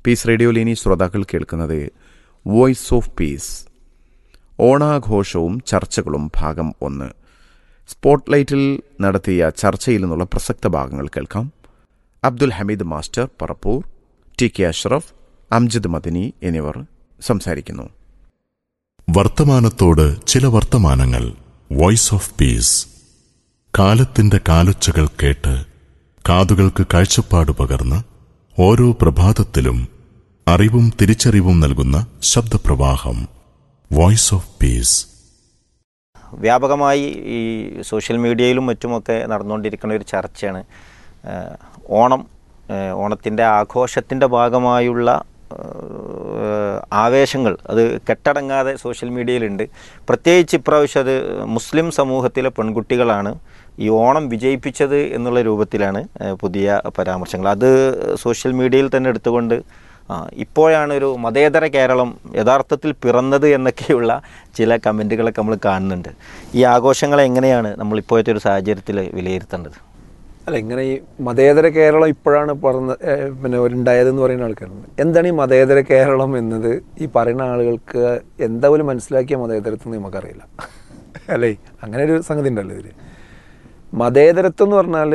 Piece റേഡിയോയിൽ ഇനി ശ്രോതാക്കൾ കേൾക്കുന്നത് വോയിസ് ഓഫ് പീസ് ഓണാഘോഷവും ചർച്ചകളും ഭാഗം ഒന്ന് സ്പോട്ട്ലൈറ്റിൽ നടത്തിയ ചർച്ചയിൽ നിന്നുള്ള പ്രസക്ത ഭാഗങ്ങൾ കേൾക്കാം Abdul Hameed master Parappur T K Ashraf Amjid Madani എന്നിവർ സംസാരിക്കുന്നു വർത്തമാനത്തോട് ചില വർത്തമാനങ്ങൾ വോയിസ് ഓഫ് പീസ് കാലത്തിന്റെ കാലൊച്ചകൾ കേട്ട് കാതുകൾക്ക് കാഴ്ചപ്പാട് പകർന്ന് ഓരോ പ്രഭാതത്തിലും അറിവും തിരിച്ചറിവും നൽകുന്ന ശബ്ദപ്രവാഹം വോയിസ് ഓഫ് പീസ് വ്യാപകമായി ഈ സോഷ്യൽ മീഡിയയിലും മറ്റുമൊക്കെ നടന്നുകൊണ്ടിരിക്കുന്ന ഒരു ചർച്ചയാണ് ഏഹ് ഓണം ഏഹ് ഓണത്തിൻ്റെ ആഘോഷത്തിൻ്റെ ഭാഗമായുള്ള ഏഹ് ആവേശങ്ങൾ അത് കെട്ടടങ്ങാതെ സോഷ്യൽ മീഡിയയിലുണ്ട് പ്രത്യേകിച്ച് ഇപ്രാവശ്യം അത് മുസ്ലിം സമൂഹത്തിലെ പെൺകുട്ടികളാണ് ഈ ഓണം വിജയിപ്പിച്ചത് എന്നുള്ള രൂപത്തിലാണ് ഏഹ് പുതിയ പരാമർശങ്ങൾ അത് സോഷ്യൽ മീഡിയയിൽ തന്നെ എടുത്തുകൊണ്ട് ആ, ഇപ്പോഴാണ് ഒരു മതേതര കേരളം യഥാർത്ഥത്തിൽ പിറന്നത് എന്നൊക്കെയുള്ള ചില കമൻറ്റുകളൊക്കെ നമ്മൾ കാണുന്നുണ്ട് ഈ ആഘോഷങ്ങളെ എങ്ങനെയാണ് നമ്മൾ ഇപ്പോഴത്തെ ഒരു സാഹചര്യത്തിൽ വിലയിരുത്തേണ്ടത് അല്ല ഇങ്ങനെ ഈ മതേതര കേരളം ഇപ്പോഴാണ് പറഞ്ഞ ഏഹ് പിന്നെ ഉണ്ടായതെന്ന് പറയുന്ന ആൾക്കാരുണ്ട് എന്താണ് ഈ മതേതര കേരളം എന്നത് ഈ പറയുന്ന ആളുകൾക്ക് എന്താ പോലും മനസ്സിലാക്കിയ മതേതരത്വം എന്ന് നമുക്കറിയില്ല അല്ലേ അങ്ങനെ ഒരു സംഗതി ഉണ്ടല്ലോ ഇതിൽ മതേതരത്വം എന്ന് പറഞ്ഞാൽ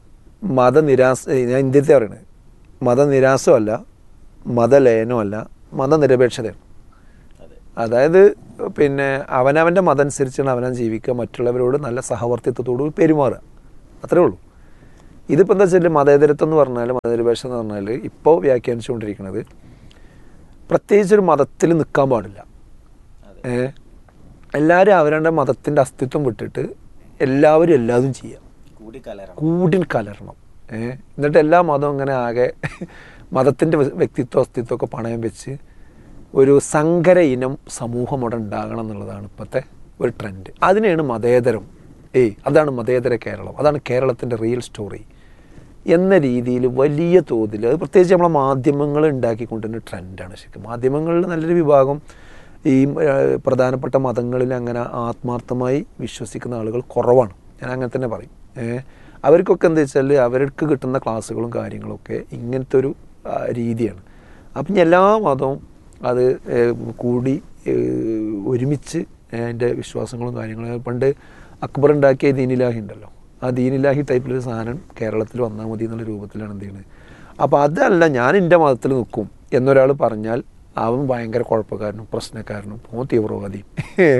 മതനിരാസ ഞാൻ ഇന്ത്യത്തെ പറയുന്നത് മതനിരാസമല്ല മതലയനമല്ല മതനിരപേക്ഷതയാണ് അതായത് പിന്നെ അവനവൻ്റെ മതം അനുസരിച്ചാണ് അവനവൻ ജീവിക്കുക മറ്റുള്ളവരോട് നല്ല സഹവർത്തിത്വത്തോട് പെരുമാറുക അത്രേ ഉള്ളൂ ഇതിപ്പോൾ എന്താ വെച്ചാൽ മതേതരത്വം എന്ന് പറഞ്ഞാൽ മതനിരപേക്ഷത എന്ന് പറഞ്ഞാൽ ഇപ്പോൾ വ്യാഖ്യാനിച്ചുകൊണ്ടിരിക്കുന്നത് പ്രത്യേകിച്ച് ഒരു മതത്തിൽ നിൽക്കാൻ പാടില്ല ഏ എല്ലാവരും അവരുടെ മതത്തിൻ്റെ അസ്തിത്വം വിട്ടിട്ട് എല്ലാവരും എല്ലാതും ചെയ്യാം കൂടി കലരണം കൂടി കലരണം ഏ എന്നിട്ട് എല്ലാ മതവും ഇങ്ങനെ ആകെ മതത്തിൻ്റെ വ്യക്തിത്വം അസ്തിത്വം ഒക്കെ പണയം വെച്ച് ഒരു സങ്കര ഇനം സമൂഹം അവിടെ ഉണ്ടാകണം എന്നുള്ളതാണ് ഇപ്പോഴത്തെ ഒരു ട്രെൻഡ് അതിനെയാണ് മതേതരം ഏയ് അതാണ് മതേതര കേരളം അതാണ് കേരളത്തിൻ്റെ റിയൽ സ്റ്റോറി എന്ന രീതിയിൽ വലിയ തോതിൽ അത് പ്രത്യേകിച്ച് നമ്മളെ മാധ്യമങ്ങൾ ഉണ്ടാക്കിക്കൊണ്ടിരുന്ന ട്രെൻഡാണ് ശരിക്കും മാധ്യമങ്ങളിൽ നല്ലൊരു വിഭാഗം ഈ ഏഹ്, പ്രധാനപ്പെട്ട മതങ്ങളിൽ അങ്ങനെ ആത്മാർത്ഥമായി വിശ്വസിക്കുന്ന ആളുകൾ കുറവാണ് ഞാൻ അങ്ങനെ തന്നെ പറയും ഏഹ്, അവർക്കൊക്കെ എന്താ വെച്ചാൽ അവർക്ക് കിട്ടുന്ന ക്ലാസ്സുകളും കാര്യങ്ങളൊക്കെ ഇങ്ങനത്തെ ഒരു ആ, രീതിയാണ് അപ്പം ഇനി എല്ലാ മതവും അത് ഏഹ്, കൂടി ഏഹ്, ഒരുമിച്ച് അതിൻ്റെ വിശ്വാസങ്ങളും കാര്യങ്ങളും പണ്ട് അക്ബർ ഉണ്ടാക്കിയ ദീനിലാഹി ഉണ്ടല്ലോ ആ ദീനിലാഹി ടൈപ്പിലൊരു സാധനം കേരളത്തിൽ വന്നാൽ മതി എന്നുള്ള രൂപത്തിലാണ് എന്ത് ചെയ്യുന്നത് അപ്പോൾ അതല്ല ഞാൻ എൻ്റെ മതത്തിൽ നിൽക്കും എന്നൊരാൾ പറഞ്ഞാൽ അവൻ ഭയങ്കര കുഴപ്പക്കാരനും പ്രശ്നക്കാരനും ഓ തീവ്രവാദിയും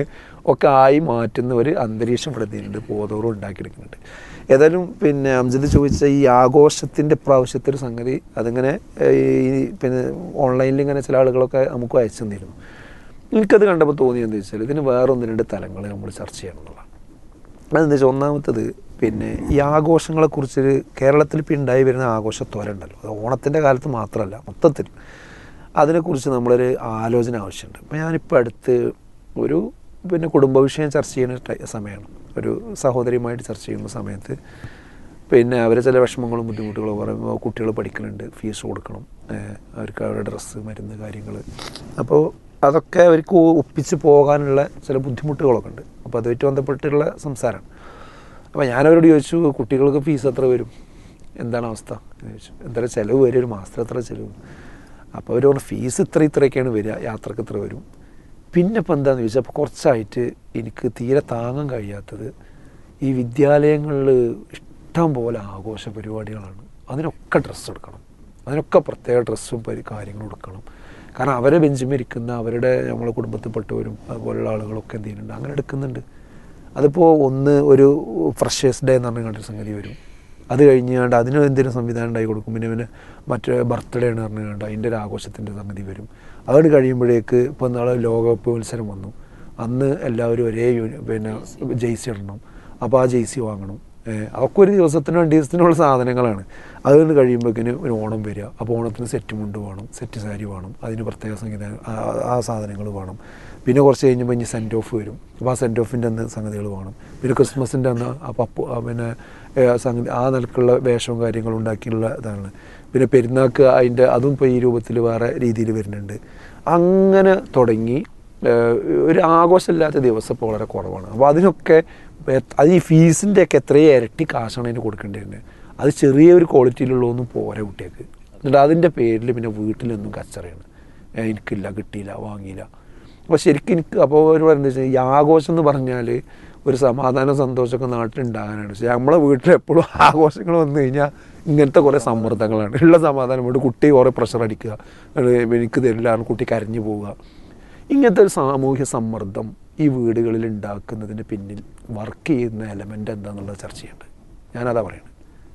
ഒക്കെ ആയി മാറ്റുന്ന ഒരു അന്തരീക്ഷം ഇവിടെ ഇതിനുണ്ട് ബോധപൂർവ്വം ഉണ്ടാക്കിയെടുക്കുന്നുണ്ട് ഏതായാലും പിന്നെ അംജിത് ചോദിച്ച ഈ ആഘോഷത്തിൻ്റെ പ്രാവശ്യത്തെ ഒരു സംഗതി അതിങ്ങനെ ഏഹ്, ഈ പിന്നെ ഓൺലൈനിൽ ഇങ്ങനെ ചില ആളുകളൊക്കെ നമുക്ക് അയച്ചു തന്നിരുന്നു എനിക്കത് കണ്ടപ്പോൾ തോന്നിയെന്ന് വെച്ചാൽ ഇതിന് വേറെ ഒന്ന് രണ്ട് തലങ്ങൾ നമ്മൾ ചർച്ച ചെയ്യണം എന്നുള്ളതാണ് അതെന്താ വെച്ചാൽ ഒന്നാമത്തത് പിന്നെ ഈ ആഘോഷങ്ങളെക്കുറിച്ച് കേരളത്തിൽ ഇപ്പോൾ ഉണ്ടായി വരുന്ന ആഘോഷത്തോരുണ്ടല്ലോ അത് ഓണത്തിൻ്റെ കാലത്ത് മാത്രമല്ല മൊത്തത്തിൽ അതിനെക്കുറിച്ച് നമ്മളൊരു ആലോചന ആവശ്യമുണ്ട് അപ്പോൾ ഞാനിപ്പോൾ അടുത്ത് ഒരു പിന്നെ കുടുംബ വിഷയം ചർച്ച ചെയ്യുന്ന ടൈ- സമയമാണ് ഒരു സഹോദരിയുമായിട്ട് ചർച്ച ചെയ്യുന്ന സമയത്ത് പിന്നെ അവരെ ചില വിഷമങ്ങളും ബുദ്ധിമുട്ടുകളും പറയുമ്പോൾ കുട്ടികൾ പഠിക്കുന്നുണ്ട് ഫീസ് കൊടുക്കണം ഏഹ് അവർക്ക് അവരുടെ ഡ്രസ്സ് മരുന്ന് കാര്യങ്ങൾ അപ്പോൾ അതൊക്കെ അവർക്ക് ഒപ്പിച്ച് പോകാനുള്ള ചില ബുദ്ധിമുട്ടുകളൊക്കെ ഉണ്ട് അപ്പോൾ അതുമായിട്ട് ബന്ധപ്പെട്ടുള്ള സംസാരമാണ് അപ്പോൾ ഞാനവരോട് ചോദിച്ചു കുട്ടികൾക്ക് ഫീസ് എത്ര വരും എന്താണ് അവസ്ഥ എന്ന് ചോദിച്ചു എന്തായാലും ചിലവ് വരും ഒരു മാസത്തിൽ എത്ര ചിലവ് അപ്പോൾ അവർ പറഞ്ഞു ഫീസ് ഇത്ര ഇത്രയൊക്കെയാണ് വരിക യാത്രക്ക് ഇത്ര വരും പിന്നെ ഇപ്പം എന്താണെന്ന് ചോദിച്ചാൽ അപ്പോൾ കുറച്ചായിട്ട് എനിക്ക് തീരെ താങ്ങാൻ കഴിയാത്തത് ഈ വിദ്യാലയങ്ങളിൽ ഇഷ്ടം പോലെ ആഘോഷ പരിപാടികളാണ് അതിനൊക്കെ ഡ്രസ്സ് എടുക്കണം അതിനൊക്കെ പ്രത്യേക ഡ്രസ്സും പരി കാര്യങ്ങളും എടുക്കണം കാരണം അവരെ ബെഞ്ചിമിരിക്കുന്ന അവരുടെ നമ്മളെ കുടുംബത്തിൽപ്പെട്ടവരും അതുപോലുള്ള ആളുകളൊക്കെ എന്ത് ചെയ്യുന്നുണ്ട് അങ്ങനെ എടുക്കുന്നുണ്ട് അതിപ്പോൾ ഒന്ന് ഒരു ഫ്രഷേഴ്സ് ഡേ എന്ന് പറഞ്ഞ കണ്ടൊരു സംഗതി വരും അത് കഴിഞ്ഞാണ്ട് അതിന് എന്തെങ്കിലും സംവിധാനം ഉണ്ടായി കൊടുക്കും പിന്നെ പിന്നെ മറ്റേ ബർത്ത്ഡേ എന്ന് പറഞ്ഞുകൊണ്ട് അതിൻ്റെ ഒരു ആഘോഷത്തിൻ്റെ സംഗതി വരും അതോട് കഴിയുമ്പോഴേക്ക് ഇപ്പോൾ നാളെ ലോകകപ്പ് മത്സരം വന്നു അന്ന് എല്ലാവരും ഒരേ യൂണി പിന്നെ ജെയ്സി ഇടണം അപ്പോൾ ആ ജെയ്സി വാങ്ങണം ഏഹ് അതൊക്കെ ഒരു ദിവസത്തിന് രണ്ട് ദിവസത്തിനുള്ള സാധനങ്ങളാണ് അതുകൊണ്ട് കഴിയുമ്പോഴേക്കിന് ഒരു ഓണം വരിക അപ്പോൾ ഓണത്തിന് സെറ്റ് മുണ്ട് വേണം സെറ്റ് സാരി വേണം അതിന് പ്രത്യേക സംവിധാനം ആ- ആ സാധനങ്ങൾ വേണം പിന്നെ കുറച്ച് കഴിഞ്ഞപ്പോൾ ഇനി സെൻറ്റ് ഓഫ് വരും അപ്പോൾ ആ സെൻറ്റ് ഓഫിൻ്റെ അന്ന് സംഗതികൾ വേണം പിന്നെ ക്രിസ്മസിൻ്റെ അന്ന് ആ പപ്പു ആ പിന്നെ ഏഹ് സംഗതി ആ നിലക്കുള്ള വേഷവും കാര്യങ്ങളും ഉണ്ടാക്കിയുള്ള ഇതാണ് പിന്നെ പെരുന്നാൾക്ക് അതിൻ്റെ അതും ഇപ്പോൾ ഈ രൂപത്തിൽ വേറെ രീതിയിൽ വരുന്നുണ്ട് അങ്ങനെ തുടങ്ങി ഏഹ് ഒരു ആഘോഷമില്ലാത്ത ദിവസം ഇപ്പോൾ വളരെ കുറവാണ് അപ്പോൾ അതിനൊക്കെ എത്ര- അത് ഈ ഫീസിൻ്റെ ഒക്കെ എത്രയോ ഇരട്ടി കാശാണ് അതിന് കൊടുക്കേണ്ടി വരുന്നത് അത് ചെറിയ ഒരു ക്വാളിറ്റിയിലുള്ളതൊന്നും പോരാ കുട്ടികൾക്ക് എന്നിട്ട് അതിൻ്റെ പേരിൽ പിന്നെ വീട്ടിലൊന്നും കച്ചറയാണ് ഏ, എനിക്കില്ല കിട്ടിയില്ല വാങ്ങിയില്ല അപ്പോൾ ശരിക്കും എനിക്ക് അപ്പോൾ ഒരു പറയുന്നത് വെച്ചാൽ ഈ ആഘോഷം എന്ന് പറഞ്ഞാൽ ഒരു സമാധാനം സന്തോഷമൊക്കെ നാട്ടിലുണ്ടാകാനാണ് പക്ഷേ നമ്മളെ വീട്ടിൽ എപ്പോഴും ആഘോഷങ്ങൾ വന്നു കഴിഞ്ഞാൽ ഇങ്ങനത്തെ കുറേ സമ്മർദ്ദങ്ങളാണ് ഉള്ള സമാധാനം കൊണ്ട് കുട്ടി കുറേ പ്രഷർ അടിക്കുക അത് എനിക്ക് തരില്ല എന്ന് കുട്ടി കരഞ്ഞു പോവുക ഇങ്ങനത്തെ ഒരു സാമൂഹ്യ സമ്മർദ്ദം ഈ വീടുകളിൽ ഉണ്ടാക്കുന്നതിന് പിന്നിൽ വർക്ക് ചെയ്യുന്ന എലമെൻ്റ് എന്താണെന്നുള്ളത് ചർച്ച ചെയ്യേണ്ടത് ഞാനതാ പറയുന്നത്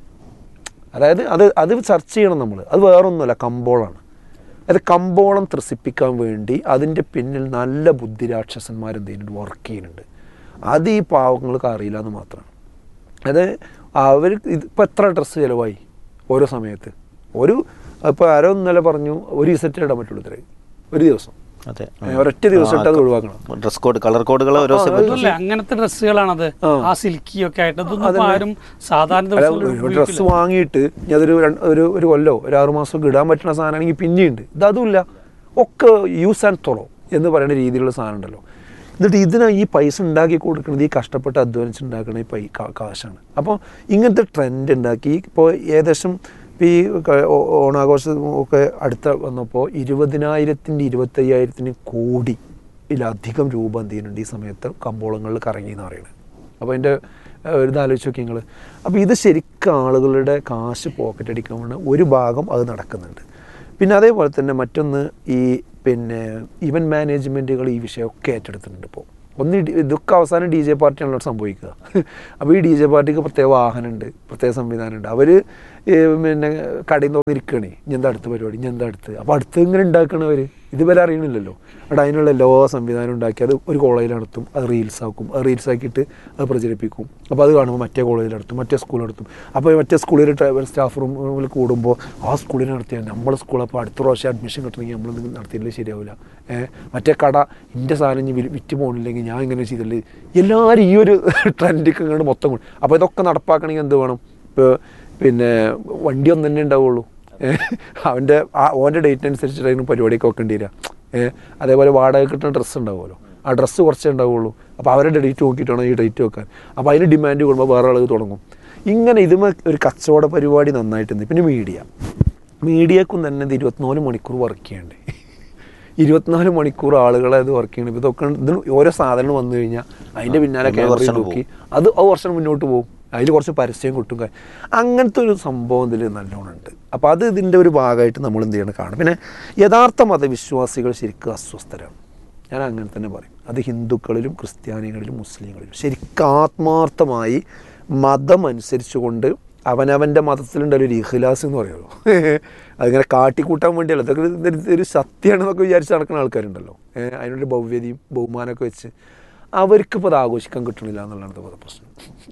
അതായത് അത് അത് ചർച്ച ചെയ്യണം നമ്മൾ അത് വേറൊന്നുമല്ല കമ്പോളാണ് അത് കമ്പോളം ത്രസിപ്പിക്കാൻ വേണ്ടി അതിൻ്റെ പിന്നിൽ നല്ല ബുദ്ധിരാക്ഷസന്മാർ എന്ത് ചെയ്യുന്നുണ്ട് വർക്ക് ചെയ്യുന്നുണ്ട് അത് ഈ പാവങ്ങൾക്ക് അറിയില്ല എന്ന് മാത്രമാണ് അത് അവർ ഇതിപ്പോൾ എത്ര ഡ്രസ്സ് ചിലവായി ഓരോ സമയത്ത് ഒരു ഇപ്പോൾ ആരോ ഇന്നലെ പറഞ്ഞു ഒരു ദിവസത്തെ ഇടാൻ പറ്റുള്ളൂ ഇത്രയും ഒരു ദിവസം അതെ ഏ, ഒരൊറ്റ ദിവസം ഇട്ട് അത് ഒഴിവാക്കണം ഡ്രസ് കോഡ് കളർ കോഡുകൾ ഓരോ ആ, സമയത്ത് അതല്ലേ അങ്ങനത്തെ ഡ്രസ്സുകളാണത് ആ. ആ സിൽക്കി ഒക്കെ ആയിട്ട് അതൊന്നും ഇപ്പൊ അതന്നെ. ആരും സാധാരണ അല്ല, ദിവസങ്ങളിൽ ഒരു ഉപയോഗിക്കില്ല. ഡ്രസ്സ് വാങ്ങിയിട്ട് ഇനി അതൊരു രണ്ട്- ഒരു ഒരു കൊല്ലോ ഒരു ആറു മാസം ഇടാൻ പറ്റുന്ന സാധനമാണെങ്കിൽ പിന്നെയുണ്ട് ഇതതുമില്ല ഒക്കെ യൂസ് ആൻഡ് തൊറോ എന്ന് പറയുന്ന രീതിയിലുള്ള സാധനം ഉണ്ടല്ലോ എന്നിട്ട് ഇതിന് ഈ പൈസ ഉണ്ടാക്കി കൊടുക്കുന്നത് ഈ കഷ്ടപ്പെട്ട് അധ്വാനിച്ച് ഉണ്ടാക്കുന്ന ഈ പൈ കാ- കാശാണ് അപ്പോൾ ഇങ്ങനത്തെ ട്രെൻഡ് ഉണ്ടാക്കി ഇപ്പോൾ ഏകദേശം ഇപ്പോൾ ഈ ക- ഓ- ഓണാഘോഷം ഒക്കെ അടുത്ത വന്നപ്പോൾ ഇരുപതിനായിരത്തിൻ്റെ ഇരുപത്തയ്യായിരത്തിന് കോടി ഇതിലധികം രൂപ എന്ത് ചെയ്യുന്നുണ്ട് ഈ സമയത്ത് കമ്പോളങ്ങളിൽ കറങ്ങി എന്ന് പറയുന്നത് അപ്പോൾ അതിൻ്റെ ഒരു ഇത് ആലോചിച്ച് നോക്കി നിങ്ങൾ അപ്പോൾ ഇത് ശരിക്കും ആളുകളുടെ കാശ് പോക്കറ്റ് അടിക്കാൻ വേണ്ടി ഒരു ഭാഗം അത് നടക്കുന്നുണ്ട് പിന്നെ അതേപോലെ തന്നെ മറ്റൊന്ന് ഈ പിന്നെ ഇവൻറ്റ് മാനേജ്മെൻറ്റുകൾ ഈ വിഷയമൊക്കെ ഏറ്റെടുത്തിട്ടുണ്ട് ഇപ്പോൾ ഒന്ന് ഈ ഡി- ഇതൊക്കെ അവസാനം ഡി ജെ പാർട്ടിയാണല്ലോ സംഭവിക്കുക അപ്പോൾ ഈ ഡി ജെ പാർട്ടിക്ക് പ്രത്യേക വാഹനമുണ്ട് പ്രത്യേക സംവിധാനമുണ്ട് അവർ പിന്നെ കടയിൽ തുറന്നിരിക്കണേ ഇനി എന്താ അടുത്ത പരിപാടി ഇനി എന്താ അടുത്ത് അപ്പോൾ അടുത്ത് ഇങ്ങനെ ഉണ്ടാക്കണവർ ഇതുവരെ അറിയണില്ലല്ലോ അവിടെ അതിനുള്ള എല്ലാ സംവിധാനം ഉണ്ടാക്കി അത് ഒരു കോളേജിൽ നടത്തും അത് റീൽസ് ആക്കും അത് റീൽസ് ആക്കിയിട്ട് അത് പ്രചരിപ്പിക്കും അപ്പോൾ അത് കാണുമ്പോൾ മറ്റേ കോളേജിൽ നടത്തും മറ്റേ സ്കൂളിൽ നടത്തും അപ്പോൾ മറ്റേ സ്കൂളിൽ ട്രാവൽ സ്റ്റാഫ് റൂമിൽ കൂടുമ്പോൾ ആ സ്കൂളിൽ നടത്തിയാൽ നമ്മളെ സ്കൂൾ അപ്പോൾ അടുത്ത പ്രാവശ്യം അഡ്മിഷൻ കിട്ടണമെങ്കിൽ നമ്മൾ നടത്തിയില്ലെങ്കിൽ ശരിയാവില്ല ഏഹ് മറ്റേ കട ഇൻ്റെ സാധനം ഇനി വി- വിറ്റ് പോകണില്ലെങ്കിൽ ഞാൻ ഇങ്ങനെ ചെയ്തില്ലേ എല്ലാവരും ഈ ഒരു ട്രെൻഡിക്ക് ഇങ്ങോട്ട് മൊത്തം കൊണ്ട് അപ്പോൾ ഇതൊക്കെ നടപ്പാക്കണമെങ്കിൽ എന്ത് വേണം ഇപ്പോൾ പിന്നെ വണ്ടി ഒന്നു തന്നെ ഉണ്ടാവുള്ളൂ ഏഹ് അവൻ്റെ ആ ഓൻ്റെ ഡേറ്റ് അനുസരിച്ചിട്ടായിരുന്നു പരിപാടിയൊക്കെ വെക്കേണ്ടി വരിക ഏഹ് അതേപോലെ വാടക കിട്ടുന്ന ഡ്രസ്സ് ഉണ്ടാവുമല്ലോ ആ ഡ്രസ്സ് കുറച്ചേ ഉണ്ടാവുള്ളൂ അപ്പോൾ അവരുടെ ഡേറ്റ് നോക്കിയിട്ടാണ് ഈ ഡേറ്റ് വെക്കാൻ അപ്പോൾ അതിന് ഡിമാൻഡ് കൂടുമ്പോൾ വേറെ ആളുകൾ തുടങ്ങും ഇങ്ങനെ ഇതുമേ ഒരു കച്ചവട പരിപാടി നന്നായിട്ടുണ്ട് പിന്നെ മീഡിയ മീഡിയക്കും തന്നെ ഇത് ഇരുപത്തിനാല് മണിക്കൂർ വർക്ക് ചെയ്യണ്ടേ ഇരുപത്തിനാല് മണിക്കൂർ ആളുകളെ അത് വർക്ക് ചെയ്യണം ഇതൊക്കെ ഇതിന് ഓരോ സാധനം വന്നു കഴിഞ്ഞാൽ അതിൻ്റെ പിന്നാലെ ഒരു ക്യാമറ വർഷം നോക്കി അത് ആ വർഷം മുന്നോട്ട് പോകും അതിൽ കുറച്ച് പരസ്യം കിട്ടും കാര്യം. അങ്ങനത്തെ ഒരു സംഭവം ഇതിൽ നല്ലോണം ഉണ്ട് അപ്പോൾ അത് ഇതിൻ്റെ ഒരു ഭാഗമായിട്ട് നമ്മൾ എന്ത് ചെയ്യണം കാണും പിന്നെ യഥാർത്ഥ മതവിശ്വാസികൾ ശരിക്കും അസ്വസ്ഥരാണ് ഞാൻ അങ്ങനെ തന്നെ പറയും അത് ഹിന്ദുക്കളിലും ക്രിസ്ത്യാനികളിലും മുസ്ലിങ്ങളിലും ശരിക്കും ആത്മാർത്ഥമായി മതം അനുസരിച്ചുകൊണ്ട് അവനവൻ്റെ മതത്തിലുണ്ടല്ലോ ഒരു ഇഖ്ലാസ് എന്ന് പറയുമല്ലോ അതിങ്ങനെ കാട്ടിക്കൂട്ടാൻ വേണ്ടിയല്ല ഇതൊക്കെ ഒരു- ഒരു- ഒരു സത്യമാണെന്നൊക്കെ വിചാരിച്ച് നടക്കുന്ന ആൾക്കാരുണ്ടല്ലോ ഏഹ് അതിനൊരു ഭവ്യതയും ബഹുമാനമൊക്കെ വെച്ച് അവർക്കിപ്പോൾ അത് ആഘോഷിക്കാൻ കിട്ടണില്ല എന്നുള്ളതാണ് ഇപ്പോഴത്തെ പ്രശ്നം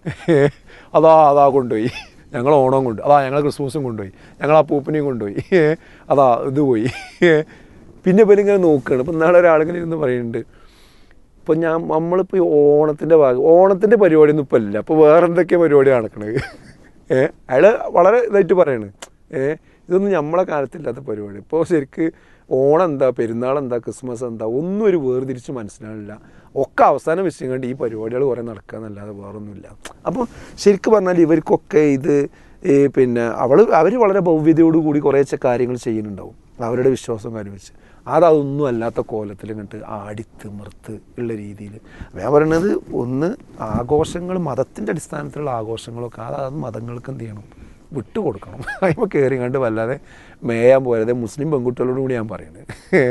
അതാ അതാ കൊണ്ടുപോയി ഞങ്ങൾ ഓണം കൊണ്ട് അതാ ഞങ്ങൾ ക്രിസ്മസും കൊണ്ടുപോയി ഞങ്ങൾ ആ പൂപ്പനെയും കൊണ്ടുപോയി അതാ ഇത് പോയി പിന്നെ ഇവർ ഇങ്ങനെ നോക്കുകയാണ് ഇപ്പം നാളെ ഒരാളിങ്ങനെ ഇരുന്ന് പറയുന്നുണ്ട് ഇപ്പം ഞാൻ നമ്മളിപ്പോൾ ഈ ഓണത്തിൻ്റെ ഭാഗം ഓണത്തിൻ്റെ പരിപാടിയൊന്നും ഇപ്പം ഇല്ല അപ്പോൾ വേറെ എന്തൊക്കെ പരിപാടി നടക്കണത് ഏ അയാൾ വളരെ ഇതായിട്ട് പറയാണ് ഏ ഇതൊന്നും നമ്മളെ കാലത്തില്ലാത്ത പരിപാടി ഇപ്പോൾ ശരിക്ക് ഓണം എന്താ പെരുന്നാൾ എന്താ ക്രിസ്മസ് എന്താ ഒന്നും ഒരു വേർതിരിച്ച് മനസ്സിലാവില്ല ഒക്കെ അവസാനം വെച്ചും കണ്ട് ഈ പരിപാടികൾ കുറേ നടക്കുക എന്നല്ലാതെ വേറൊന്നുമില്ല അപ്പോൾ ശരിക്കും പറഞ്ഞാൽ ഇവർക്കൊക്കെ ഇത് ഈ പിന്നെ അവൾ അവർ വളരെ ഭവ്യതയോടുകൂടി കുറേശ്ശെ കാര്യങ്ങൾ ചെയ്യുന്നുണ്ടാവും അവരുടെ വിശ്വാസം കാര്യം വെച്ച് അതൊന്നും അല്ലാത്ത കോലത്തിൽ ഇങ്ങോട്ട് ആടിത്തിമിർത്ത് ഉള്ള രീതിയിൽ ഞാൻ പറയണത് ഒന്ന് ആഘോഷങ്ങൾ മതത്തിൻ്റെ അടിസ്ഥാനത്തിലുള്ള ആഘോഷങ്ങളൊക്കെ അത് മതങ്ങൾക്ക് എന്ത് ചെയ്യണം വിട്ടുകൊടുക്കണം അതിപ്പോൾ കയറി കണ്ട് വല്ലാതെ മേയാൻ പോയത് മുസ്ലിം പെൺകുട്ടികളോട് കൂടി ഞാൻ പറയുന്നത്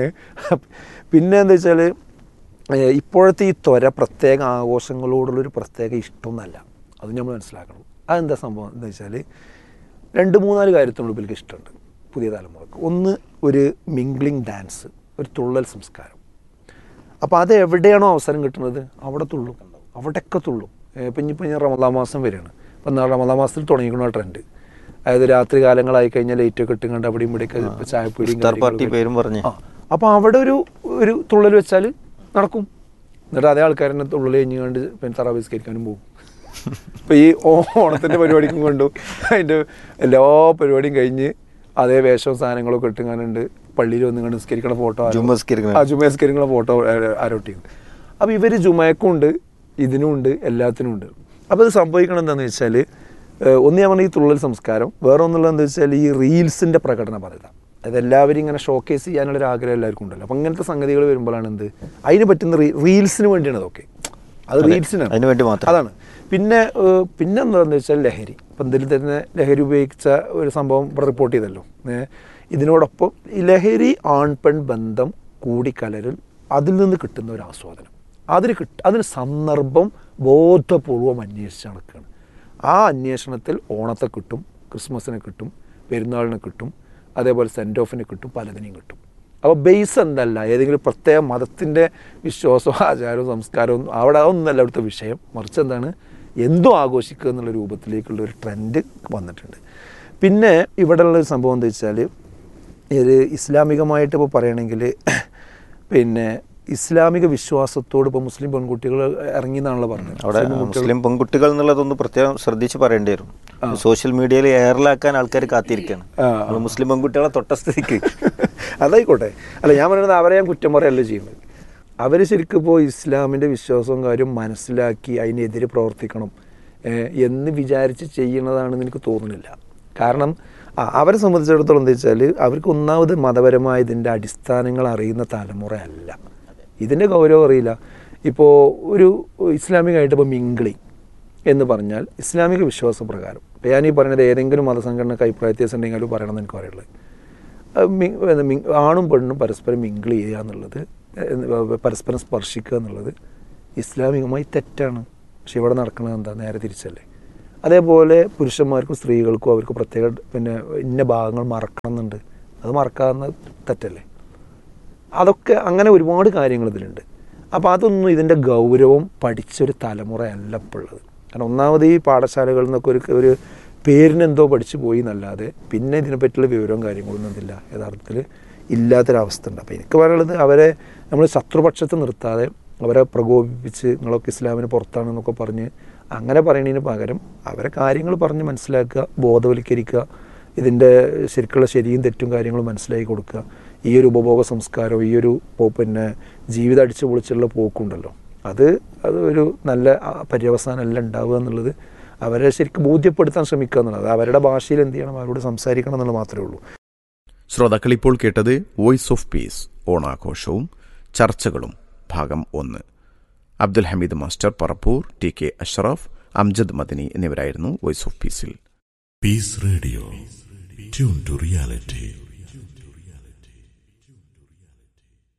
പിന്നെ എന്താ വെച്ചാൽ ഏഹ് ഇപ്പോഴത്തെ ഈ ത്വര പ്രത്യേക ആഘോഷങ്ങളോടുള്ളൊരു പ്രത്യേക ഇഷ്ടമൊന്നല്ല അത് നമ്മൾ മനസ്സിലാക്കണം അതെന്താ സംഭവം എന്താ വെച്ചാൽ രണ്ട് മൂന്നാല് കാര്യത്തിനുള്ള ഇവർക്ക് ഇഷ്ടമുണ്ട് പുതിയ തലമുറക്ക് ഒന്ന് ഒരു മിംഗ്ലിംഗ് ഡാൻസ് ഒരു തുള്ളൽ സംസ്കാരം അപ്പോൾ അത് എവിടെയാണോ അവസരം കിട്ടുന്നത് അവിടെ തുള്ളും അവിടെയൊക്കെ തുള്ളും ഏഹ് ഇപ്പം ഇനിയിപ്പോൾ ഞാൻ റമദാ മാസം വരികയാണ് ഇപ്പം നാളെ റമദാ മാസത്തിൽ തുടങ്ങിക്കുന്ന ട്രെൻഡ് അതായത് രാത്രി കാലങ്ങളായി കഴിഞ്ഞാൽ ലൈറ്റൊക്കെ ഇട്ടുകൊണ്ട് അവിടെയും ഇവിടെയൊക്കെ ഇപ്പം ചായപ്പൊടിയും ഇഫ്താർ പാർട്ടി കാര്യങ്ങളൊക്കെ പേരും പറഞ്ഞ് ആ അപ്പോൾ അവിടെ ഒരു ഒരു തുള്ളൽ വെച്ചാൽ നടക്കും എന്നിട്ട് അതേ ആൾക്കാരെന്നെ തുള്ളൽ കഴിഞ്ഞുകൊണ്ട് പിന്നെ തറാവിസ്കരിക്കാനും പോകും ഇപ്പോൾ ഈ ഓണത്തിൻ്റെ പരിപാടിക്കും കണ്ടു അതിൻ്റെ എല്ലാ പരിപാടിയും കഴിഞ്ഞ് അതേ വേഷവും സാധനങ്ങളൊക്കെ ഇട്ടുങ്ങാനുണ്ട് പള്ളിയിൽ വന്ന് കണ്ട് നിസ്കരിക്കണ ഫോട്ടോ ജുമ്മ നിസ്കരിക്കണ. ആ ജുമ നിസ്കരിക്കണ ഫോട്ടോ ആരോട്ടിയും അപ്പോൾ ഇവർ ജുമയക്കും ഉണ്ട് ഇതിനും ഉണ്ട് എല്ലാത്തിനും ഉണ്ട് അപ്പോൾ ഇത് സംഭവിക്കണം എന്താണെന്ന് വെച്ചാൽ ഏഹ് ഒന്ന് ഞാൻ പറഞ്ഞ ഈ തുള്ളൽ സംസ്കാരം വേറെ ഒന്നുള്ളത് എന്താ വെച്ചാൽ ഈ റീൽസിൻ്റെ പ്രകടന പദ്ധതി അത് എല്ലാവരും ഇങ്ങനെ ഷോക്കേസ് ചെയ്യാനുള്ള ഒരു ആഗ്രഹം എല്ലാവർക്കും ഉണ്ടല്ലോ അപ്പം അങ്ങനത്തെ സംഗതികൾ വരുമ്പോഴാണ് എന്ത് അതിന് പറ്റുന്ന റീ റീൽസിന് വേണ്ടിയാണ് അതൊക്കെ അത് റീൽസിനാണ് അതിന് വേണ്ടി മാത്രം. അതാണ് പിന്നെ ഏഹ് പിന്നെ എന്താണെന്ന് വെച്ചാൽ ലഹരി ഇപ്പം ഇതിൽ തന്നെ ലഹരി ഉപയോഗിച്ച ഒരു സംഭവം ഇവിടെ റിപ്പോർട്ട് ചെയ്തല്ലോ ഏഹ് ഇതിനോടൊപ്പം ഈ ലഹരി ആൺ പെൺ ബന്ധം കൂടിക്കലരൽ അതിൽ നിന്ന് കിട്ടുന്ന ഒരു ആസ്വാദനം അതിന് കിട്ട അതിന് സന്ദർഭം ബോധപൂർവം അന്വേഷിച്ച് നടക്കുകയാണ് ആ അന്വേഷണത്തിൽ ഓണത്തെ കിട്ടും ക്രിസ്മസിനെ കിട്ടും പെരുന്നാളിനെ കിട്ടും അതേപോലെ സെൻഡ് ഓഫിനെ കിട്ടും പലതിനെയും കിട്ടും അപ്പോൾ ബേസ് എന്തല്ല ഏതെങ്കിലും പ്രത്യേക മതത്തിൻ്റെ വിശ്വാസവും ആചാരവും സംസ്കാരവും അവിടെ അതൊന്നല്ല അവിടുത്തെ വിഷയം മറിച്ച് എന്താണ് എന്തും ആഘോഷിക്കുക എന്നുള്ള രൂപത്തിലേക്കുള്ള ഒരു ട്രെൻഡ് വന്നിട്ടുണ്ട് പിന്നെ ഇവിടെയുള്ള ഒരു സംഭവം എന്താ വെച്ചാൽ ഇത് ഇസ്ലാമികമായിട്ട് ഇപ്പോൾ പറയുകയാണെങ്കിൽ പിന്നെ ഇസ്ലാമിക വിശ്വാസത്തോട് ഇപ്പോൾ മുസ്ലിം പെൺകുട്ടികൾ ഇറങ്ങി എന്നാണല്ലോ പറഞ്ഞത് അവിടെ മുസ്ലിം പെൺകുട്ടികൾ- മുസ്ലിം പെൺകുട്ടികൾ എന്നുള്ളതൊന്ന് പ്രത്യേകം ശ്രദ്ധിച്ച് പറയേണ്ടി വരും സോഷ്യൽ മീഡിയയിൽ എയറിലാക്കാൻ ആൾക്കാർ കാത്തിരിക്കുകയാണ് ആ, നമ്മള് മുസ്ലിം പെൺകുട്ടികളെ തൊട്ട സ്ഥിതിക്ക് അതായിക്കോട്ടെ അല്ല ഞാൻ പറയുന്നത് അവരെ ഞാൻ കുറ്റം പറയല്ല ചെയ്യുന്നത് അവർ ശരിക്കും ഇപ്പോൾ ഇസ്ലാമിൻ്റെ വിശ്വാസവും കാര്യം മനസ്സിലാക്കി അതിനെതിരെ പ്രവർത്തിക്കണം ഏഹ്, എന്ന് വിചാരിച്ച് ചെയ്യണതാണെന്ന് എനിക്ക് തോന്നുന്നില്ല കാരണം ആ, അവരെ സംബന്ധിച്ചിടത്തോളം എന്താ വെച്ചാൽ അവർക്ക് ഒന്നാമത് മതപരമായ ഇതിൻ്റെ അടിസ്ഥാനങ്ങൾ അറിയുന്ന തലമുറയല്ല ഇതിൻ്റെ ഗൗരവം അറിയില്ല ഇപ്പോൾ ഒരു ഇസ്ലാമികമായിട്ട് ഇപ്പോൾ മിങ്കിളി എന്ന് പറഞ്ഞാൽ ഇസ്ലാമിക വിശ്വാസപ്രകാരം ഇപ്പം ഞാൻ ഈ പറയുന്നത് ഏതെങ്കിലും മതസംഘടനക്ക് അഭിപ്രായ വ്യത്യാസം ഉണ്ടെങ്കിൽ അത് പറയണമെന്ന് എനിക്ക് പറയുള്ളത് അത് മി- എന്താ മി- ആണും പെണ്ണും പരസ്പരം മിങ്കിൾ ചെയ്യുക എന്നുള്ളത് ഏഹ് പരസ്പരം സ്പർശിക്കുക എന്നുള്ളത് ഇസ്ലാമികമായി തെറ്റാണ് പക്ഷെ ഇവിടെ നടക്കുന്നത് എന്താ നേരെ തിരിച്ചല്ലേ അതേപോലെ പുരുഷന്മാർക്കും സ്ത്രീകൾക്കും അവർക്ക് പ്രത്യേക പിന്നെ ഇന്ന ഭാഗങ്ങൾ മറക്കണം എന്നുണ്ട് അത് മറക്കാവുന്ന തെറ്റല്ലേ അതൊക്കെ അങ്ങനെ ഒരുപാട് കാര്യങ്ങൾ ഇതിലുണ്ട് അപ്പോൾ അതൊന്നും ഇതിൻ്റെ ഗൗരവം പഠിച്ചൊരു തലമുറയല്ല ഇപ്പോൾ ഉള്ളത് കാരണം ഒന്നാമത് ഈ പാഠശാലകളിൽ നിന്നൊക്കെ ഒരു ഒരു പേരിനെന്തോ പഠിച്ചു പോയി എന്നല്ലാതെ പിന്നെ ഇതിനെപ്പറ്റിയുള്ള വിവരവും കാര്യങ്ങളൊന്നും ഇതില്ല യഥാർത്ഥത്തിൽ ഇല്ലാത്തൊരവസ്ഥ ഉണ്ട് അപ്പോൾ എനിക്ക് പറയാനുള്ളത് അവരെ നമ്മൾ ശത്രുപക്ഷത്ത് നിർത്താതെ അവരെ പ്രകോപിപ്പിച്ച് നിങ്ങളൊക്കെ ഇസ്ലാമിന് പുറത്താണെന്നൊക്കെ പറഞ്ഞ് അങ്ങനെ പറയുന്നതിന് പകരം അവരെ കാര്യങ്ങൾ പറഞ്ഞ് മനസ്സിലാക്കുക ബോധവൽക്കരിക്കുക ഇതിൻ്റെ ശരിക്കുള്ള ശരിയും തെറ്റും കാര്യങ്ങളും മനസ്സിലാക്കി കൊടുക്കുക ഈ ഒരു ഉപഭോഗ സംസ്കാരം ഈ ഒരു പോ- പിന്നെ ജീവിതം അടിച്ചു പൊളിച്ചുള്ള പോക്കുണ്ടല്ലോ അത് അത് ഒരു നല്ല ആ, പര്യവസാനമല്ല ഉണ്ടാവുക എന്നുള്ളത് അവരെ ശരിക്കും ബോധ്യപ്പെടുത്താൻ ശ്രമിക്കുക എന്നുള്ളത് അവരുടെ ഭാഷയിൽ എന്ത് ചെയ്യണം അവരോട് സംസാരിക്കണം എന്നുള്ളത് മാത്രമേ ഉള്ളൂ ശ്രോതാക്കൾ ഇപ്പോൾ കേട്ടത് വോയിസ് ഓഫ് പീസ് ഓണാഘോഷവും ചർച്ചകളും ഭാഗം ഒന്ന് Abdul Hameed master Parappur T K Ashraf Amjad Madani എന്നിവരായിരുന്നു വോയിസ് ഓഫ് പീസിൽ Peace Radio. Tune to reality.